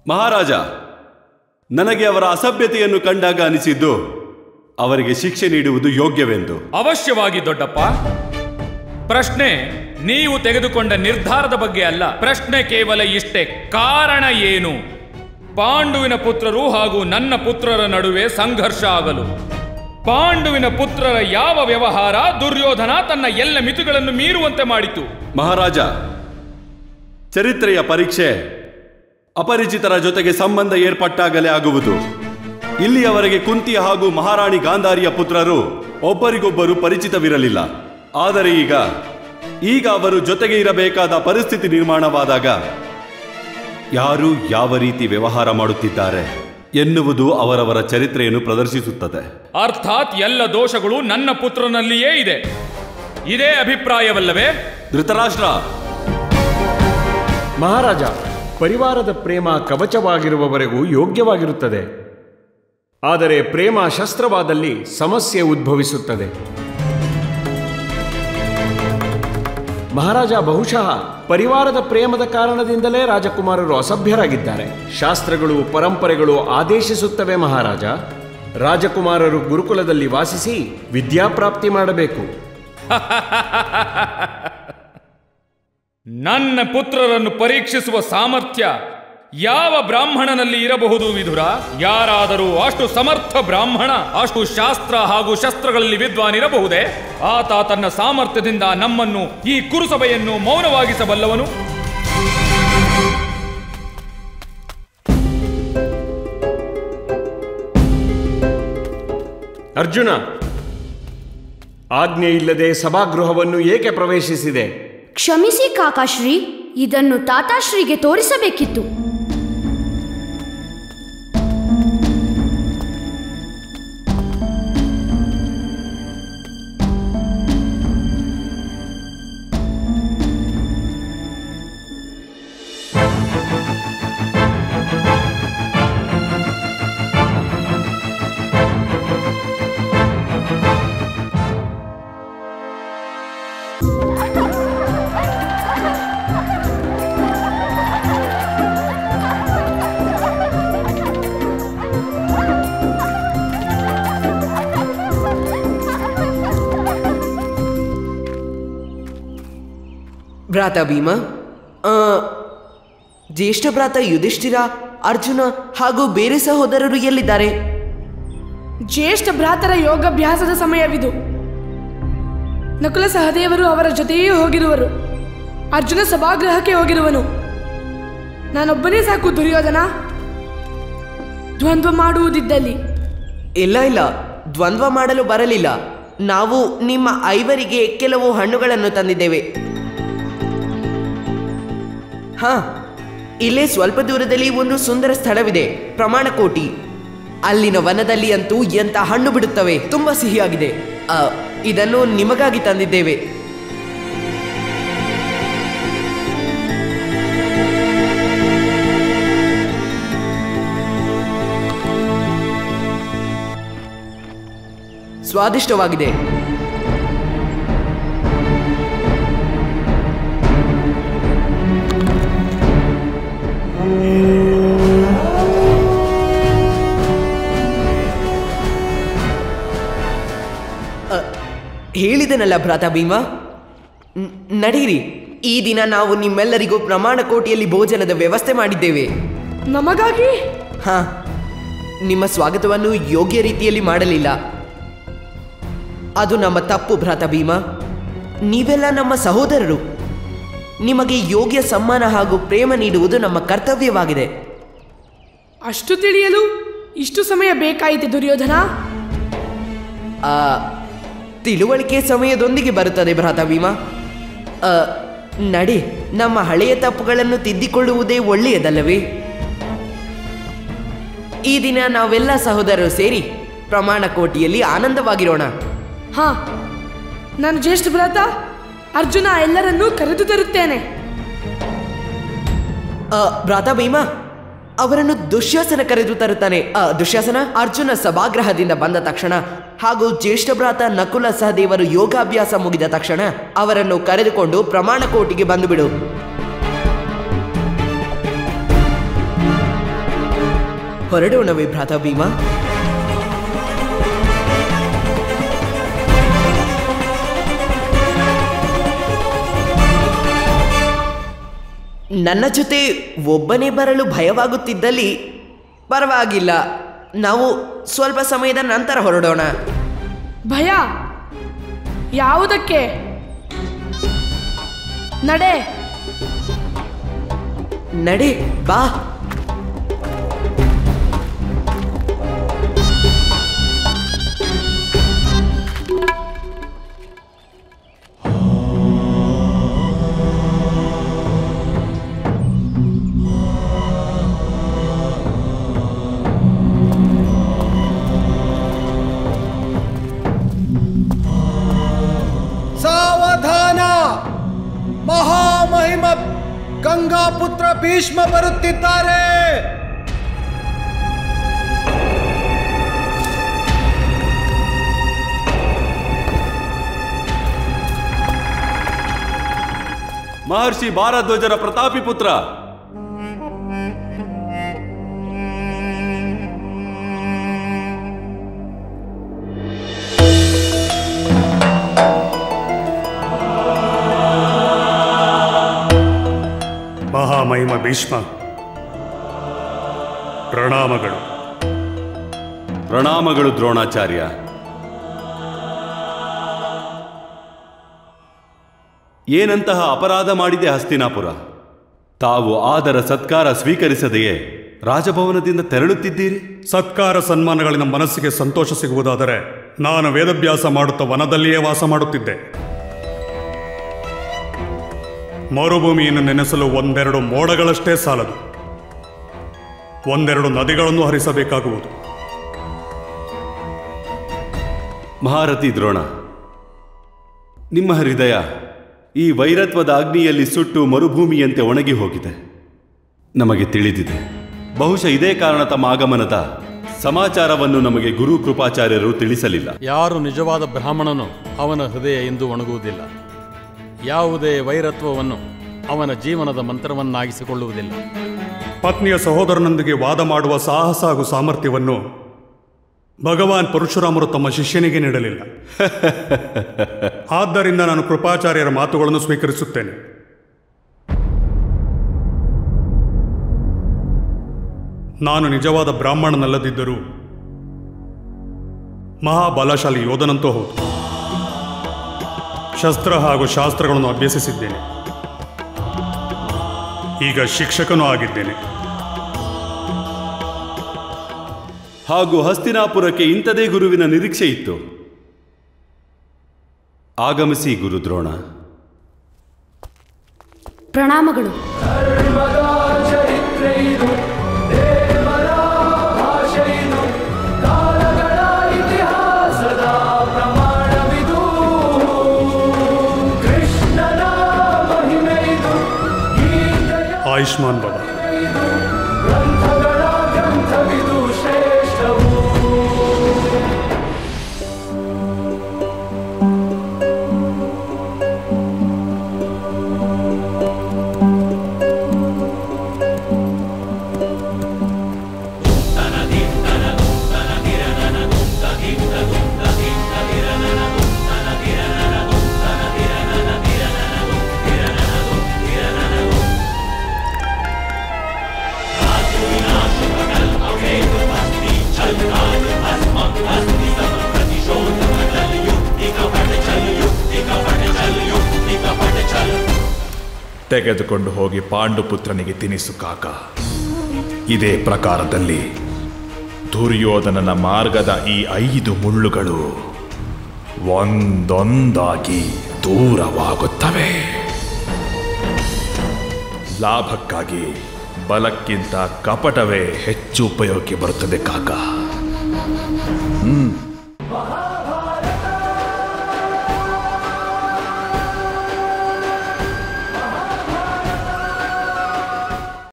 ಮಹಾರಾಜ ನನಗೆ ಅವರ ಅಸಭ್ಯತೆಯನ್ನು ಕಂಡಾಗ ಅನಿಸಿದ್ದು ಅವರಿಗೆ ಶಿಕ್ಷೆ ನೀಡುವುದು ಯೋಗ್ಯವೆಂದು ಅವಶ್ಯವಾಗಿ ದೊಡ್ಡಪ್ಪ ಪ್ರಶ್ನೆ ನೀವು ತೆಗೆದುಕೊಂಡ ನಿರ್ಧಾರದ ಬಗ್ಗೆ ಅಲ್ಲ ಪ್ರಶ್ನೆ ಕೇವಲ ಇಷ್ಟೇ ಕಾರಣ ಏನು ಪಾಂಡುವಿನ ಪುತ್ರರು ಹಾಗೂ ನನ್ನ ಪುತ್ರರ ನಡುವೆ ಸಂಘರ್ಷ ಆಗಲು ಪಾಂಡುವಿನ ಪುತ್ರರ ಯಾವ ವ್ಯವಹಾರ ದುರ್ಯೋಧನ ತನ್ನ ಎಲ್ಲ ಮಿತಿಗಳನ್ನು ಮೀರುವಂತೆ ಮಾಡಿತು ಮಹಾರಾಜ ಚರಿತ್ರೆಯ ಪರೀಕ್ಷೆ ಅಪರಿಚಿತರ ಜೊತೆಗೆ ಸಂಬಂಧ ಏರ್ಪಟ್ಟಾಗಲೇ ಆಗುವುದು ಇಲ್ಲಿಯವರೆಗೆ ಕುಂತಿ ಹಾಗೂ ಮಹಾರಾಣಿ ಗಾಂಧಾರಿಯ ಪುತ್ರರು ಒಬ್ಬರಿಗೊಬ್ಬರು ಪರಿಚಿತವಿರಲಿಲ್ಲ ಆದರೆ ಈಗ ಈಗ ಅವರು ಜೊತೆಗೆ ಇರಬೇಕಾದ ಪರಿಸ್ಥಿತಿ ನಿರ್ಮಾಣವಾದಾಗ ಯಾರು ಯಾವ ರೀತಿ ವ್ಯವಹಾರ ಮಾಡುತ್ತಿದ್ದಾರೆ ಎನ್ನುವುದು ಅವರವರ ಚರಿತ್ರೆಯನ್ನು ಪ್ರದರ್ಶಿಸುತ್ತದೆ ಅರ್ಥಾತ್ ಎಲ್ಲ ದೋಷಗಳು ನನ್ನ ಪುತ್ರನಲ್ಲಿಯೇ ಇದೆ ಇದೇ ಅಭಿಪ್ರಾಯವಲ್ಲವೇ ಧೃತರಾಷ್ಟ್ರ ಮಹಾರಾಜ ಪರಿವಾರದ ಪ್ರೇಮ ಕವಚವಾಗಿರುವವರೆಗೂ ಯೋಗ್ಯವಾಗಿರುತ್ತದೆ ಆದರೆ ಪ್ರೇಮ ಶಸ್ತ್ರವಾದಲ್ಲಿ ಸಮಸ್ಯೆ ಉದ್ಭವಿಸುತ್ತದೆ ಮಹಾರಾಜ ಬಹುಶಃ ಪರಿವಾರದ ಪ್ರೇಮದ ಕಾರಣದಿಂದಲೇ ರಾಜಕುಮಾರರು ಅಸಭ್ಯರಾಗಿದ್ದಾರೆ ಶಾಸ್ತ್ರಗಳು ಪರಂಪರೆಗಳು ಆದೇಶಿಸುತ್ತವೆ ಮಹಾರಾಜ ರಾಜಕುಮಾರರು ಗುರುಕುಲದಲ್ಲಿ ವಾಸಿಸಿ ವಿದ್ಯಾಪ್ರಾಪ್ತಿ ಮಾಡಬೇಕು ನನ್ನ ಪುತ್ರರನ್ನು ಪರೀಕ್ಷಿಸುವ ಸಾಮರ್ಥ್ಯ ಯಾವ ಬ್ರಾಹ್ಮಣನಲ್ಲಿ ಇರಬಹುದು ವಿಧುರ ಯಾರಾದರೂ ಅಷ್ಟು ಸಮರ್ಥ ಬ್ರಾಹ್ಮಣ ಅಷ್ಟು ಶಾಸ್ತ್ರ ಹಾಗೂ ಶಸ್ತ್ರಗಳಲ್ಲಿ ವಿದ್ವಾನಿರಬಹುದೇ ಆತ ತನ್ನ ಸಾಮರ್ಥ್ಯದಿಂದ ನಮ್ಮನ್ನು ಈ ಕುರುಸಭೆಯನ್ನು ಮೌನವಾಗಿಸಬಲ್ಲವನು ಅರ್ಜುನ ಆಜ್ಞೆ ಇಲ್ಲದೆ ಸಭಾಗೃಹವನ್ನು ಏಕೆ ಪ್ರವೇಶಿಸಿದೆ ಕ್ಷಮಿಸಿ ಕಾಕಾಶ್ರೀ ಇದನ್ನು ತಾತಾಶ್ರೀಗೆ ತೋರಿಸಬೇಕಿತ್ತು ಭ್ರಾತ ಭೀಮ ಆ, ಜ್ಯೇಷ್ಠ ಭ್ರಾತ ಯುಧಿಷ್ಠಿರ ಅರ್ಜುನ ಹಾಗೂ ಬೇರೆ ಸಹೋದರರು ಎಲ್ಲಿದ್ದಾರೆ ಜ್ಯೇಷ್ಠ ಭ್ರಾತರ ಯೋಗಾಭ್ಯಾಸದ ಸಮಯವಿದು ನಕುಲ ಸಹದೇವರು ಅವರ ಜೊತೆಯೇ ಹೋಗಿರುವರು ಅರ್ಜುನ ಸಭಾಗೃಹಕ್ಕೆ ಹೋಗಿರುವನು ನಾನೊಬ್ಬನೇ ಸಾಕು ದುರ್ಯೋಧನ ದ್ವಂದ್ವ ಮಾಡುವುದಿದ್ದಲ್ಲಿ ಇಲ್ಲ ಇಲ್ಲ ದ್ವಂದ್ವ ಮಾಡಲು ಬರಲಿಲ್ಲ ನಾವು ನಿಮ್ಮ ಐವರಿಗೆ ಕೆಲವು ಹಣ್ಣುಗಳನ್ನು ತಂದಿದ್ದೇವೆ ಹಾ ಇಲ್ಲೇ ಸ್ವಲ್ಪ ದೂರದಲ್ಲಿ ಒಂದು ಸುಂದರ ಸ್ಥಳವಿದೆ ಪ್ರಮಾಣಕೋಟಿ ಅಲ್ಲಿನ ವನದಲ್ಲಿ ಅಂತೂ ಎಂತ ಹಣ್ಣು ಬಿಡುತ್ತವೆ ತುಂಬಾ ಸಿಹಿಯಾಗಿದೆ ಆ, ಇದನ್ನು ನಿಮಗಾಗಿ ತಂದಿದ್ದೇವೆ ಸ್ವಾದಿಷ್ಟವಾಗಿದೆ ಅ, ಹೇಳಿದನಲ್ಲ ಭ್ರಾತ ಭೀಮ ನ್- ನಡೀರಿ ಈ ದಿನ ನಾವು ನಿಮ್ಮೆಲ್ಲರಿಗೂ ಪ್ರಮಾಣ ಕೋಟಿಯಲ್ಲಿ ಭೋಜನದ ವ್ಯವಸ್ಥೆ ಮಾಡಿದ್ದೇವೆ ನಮಗಾಗಿ ಹಾ ನಿಮ್ಮ ಸ್ವಾಗತವನ್ನು ಯೋಗ್ಯ ರೀತಿಯಲ್ಲಿ ಮಾಡಲಿಲ್ಲ ಅದು ನಮ್ಮ ತಪ್ಪು ಭ್ರಾತ ಭೀಮ ನೀವೆಲ್ಲ ನಮ್ಮ ಸಹೋದರರು ನಿಮಗೆ ಯೋಗ್ಯ ಸಮ್ಮಾನ ಹಾಗೂ ಪ್ರೇಮ ನೀಡುವುದು ನಮ್ಮ ಕರ್ತವ್ಯವಾಗಿದೆ ಅಷ್ಟು ತಿಳಿಯಲು ಇಷ್ಟು ಸಮಯ ಬೇಕಾಯಿತೆ ದುರ್ಯೋಧನ ಆ ತಿಳುವಳಿಕೆ ಸಮಯದೊಂದಿಗೆ ಬರುತ್ತದೆ ಭ್ರಾತ ಭೀಮ ಆ, ನಡೆ ನಮ್ಮ ಹಳೆಯ ತಪ್ಪುಗಳನ್ನು ತಿದ್ದಿಕೊಳ್ಳುವುದೇ ಒಳ್ಳೆಯದಲ್ಲವೇ ಈ ದಿನ ನಾವೆಲ್ಲ ಸಹೋದರರು ಸೇರಿ ಪ್ರಮಾಣ ಕೋಟಿಯಲ್ಲಿ ಆನಂದವಾಗಿರೋಣ ಹಾ ನಾನು ಜ್ಯೇಷ್ಠ ಭ್ರಾತ ಅರ್ಜುನ ಎಲ್ಲರನ್ನೂ ಕರೆದು ತರುತ್ತೇನೆ ಆ, ಭ್ರಾತ ಭೀಮ ಅವರನ್ನು ದುಶ್ಯಾಸನ ಕರೆದು ತರುತ್ತಾನೆ ಆ, ದುಶ್ಯಾಸನ ಅರ್ಜುನ ಸಭಾಗ್ರಹದಿಂದ ಬಂದ ತಕ್ಷಣ ಹಾಗೂ ಜ್ಯೇಷ್ಠ ಭ್ರಾತ ನಕುಲ ಸಹದೇವರು ಯೋಗಾಭ್ಯಾಸ ಮುಗಿದ ತಕ್ಷಣ ಅವರನ್ನು ಕರೆದುಕೊಂಡು ಪ್ರಮಾಣ ಕೋಟಿಗೆ ಬಂದು ಬಿಡು ಹೊರಡೋಣವೇ ಭ್ರಾತ ಭೀಮಾ ನನ್ನ ಜೊತೆ ಒಬ್ಬನೇ ಬರಲು ಭಯವಾಗುತ್ತಿದ್ದಲ್ಲಿ ಪರವಾಗಿಲ್ಲ ನಾವು ಸ್ವಲ್ಪ ಸಮಯದ ನಂತರ ಹೊರಡೋಣ ಭಯ ಯಾವುದಕ್ಕೆ ನಡೆ ನಡೆ ಬಾ ಸಾವಧಾನ ಮಹಾಮಹಿಮ ಗಂಗಾಪುತ್ರ ಭೀಷ್ಮ ಬರುತ್ತಿದ್ದಾರೆ ಮಹರ್ಷಿ ಭಾರದ್ವಾಜರ ಪ್ರತಾಪಿ ಪುತ್ರ ಮಹಾಮಹಿಮ ಭೀಷ್ಮ ಪ್ರಣಾಮಗಳು ಪ್ರಣಾಮಗಳು ದ್ರೋಣಾಚಾರ್ಯ ಏನಂತಹ ಅಪರಾಧ ಮಾಡಿದೆ ಹಸ್ತಿನಾಪುರ ತಾವು ಆದರ ಸತ್ಕಾರ ಸ್ವೀಕರಿಸದೆಯೇ ರಾಜಭವನದಿಂದ ತೆರಳುತ್ತಿದ್ದೀರಿ ಸತ್ಕಾರ ಸನ್ಮಾನಗಳಿಂದ ಮನಸ್ಸಿಗೆ ಸಂತೋಷ ಸಿಗುವುದಾದರೆ ನಾನು ವೇದಭ್ಯಾಸ ಮಾಡುತ್ತಾ ವನದಲ್ಲಿಯೇ ವಾಸ ಮಾಡುತ್ತಿದ್ದೆ ಮರುಭೂಮಿಯನ್ನು ನೆನೆಸಲು ಒಂದೆರಡು ಮೋಡಗಳಷ್ಟೇ ಸಾಲದು ಒಂದೆರಡು ನದಿಗಳನ್ನು ಹರಿಸಬೇಕಾಗುವುದು ಮಹಾರಥಿ ದ್ರೋಣ ನಿಮ್ಮ ಹೃದಯ ಈ ವೈರತ್ವದ ಅಗ್ನಿಯಲ್ಲಿ ಸುಟ್ಟು ಮರುಭೂಮಿಯಂತೆ ಒಣಗಿ ಹೋಗಿದೆ ನಮಗೆ ತಿಳಿದಿದೆ ಬಹುಶಃ ಇದೇ ಕಾರಣ ತಮ್ಮ ಆಗಮನದ ಸಮಾಚಾರವನ್ನು ನಮಗೆ ಗುರು ಕೃಪಾಚಾರ್ಯರು ತಿಳಿಸಲಿಲ್ಲ ಯಾರು ನಿಜವಾದ ಬ್ರಾಹ್ಮಣನು ಅವನ ಹೃದಯ ಎಂದು ಒಣಗುವುದಿಲ್ಲ ಯಾವುದೇ ವೈರತ್ವವನ್ನು ಅವನ ಜೀವನದ ಮಂತ್ರವನ್ನಾಗಿಸಿಕೊಳ್ಳುವುದಿಲ್ಲ ಪತ್ನಿಯ ಸಹೋದರನೊಂದಿಗೆ ವಾದ ಮಾಡುವ ಸಾಹಸ ಹಾಗೂ ಸಾಮರ್ಥ್ಯವನ್ನು ಭಗವಾನ್ ಪರಶುರಾಮರು ತಮ್ಮ ಶಿಷ್ಯನಿಗೆ ನೀಡಲಿಲ್ಲ ಆದ್ದರಿಂದ ನಾನು ಕೃಪಾಚಾರ್ಯರ ಮಾತುಗಳನ್ನು ಸ್ವೀಕರಿಸುತ್ತೇನೆ ನಾನು ನಿಜವಾದ ಬ್ರಾಹ್ಮಣನಲ್ಲದಿದ್ದರೂ ಮಹಾಬಲಶಾಲಿ ಯೋಧನಂತೂ ಹೌದು ಶಸ್ತ್ರ ಹಾಗೂ ಶಾಸ್ತ್ರಗಳನ್ನು ಅಭ್ಯಸಿಸಿದ್ದೇನೆ ಈಗ ಶಿಕ್ಷಕನೂ ಆಗಿದ್ದೇನೆ ಹಾಗೂ ಹಸ್ತಿನಾಪುರಕ್ಕೆ ಇಂಥದೇ ಗುರುವಿನ ನಿರೀಕ್ಷೆ ಇತ್ತು ಆಗಮಿಸಿ ಗುರು ದ್ರೋಣ ಪ್ರಣಾಮಗಳು ಆಯುಷ್ಮಾನ್ ಬಾಬಾ ತೆಗೆದುಕೊಂಡು ಹೋಗಿ ಪಾಂಡುಪುತ್ರನಿಗೆ ತಿನಿಸು ಕಾಕ ಇದೇ ಪ್ರಕಾರದಲ್ಲಿ ದುರ್ಯೋಧನನ ಮಾರ್ಗದ ಈ ಐದು ಮುಳ್ಳುಗಳು ಒಂದೊಂದಾಗಿ ದೂರವಾಗುತ್ತವೆ ಲಾಭಕ್ಕಾಗಿ ಬಲಕ್ಕಿಂತ ಕಪಟವೇ ಹೆಚ್ಚು ಉಪಯೋಗಕ್ಕೆ ಬರುತ್ತದೆ ಕಾಕ ಹ್ಮ್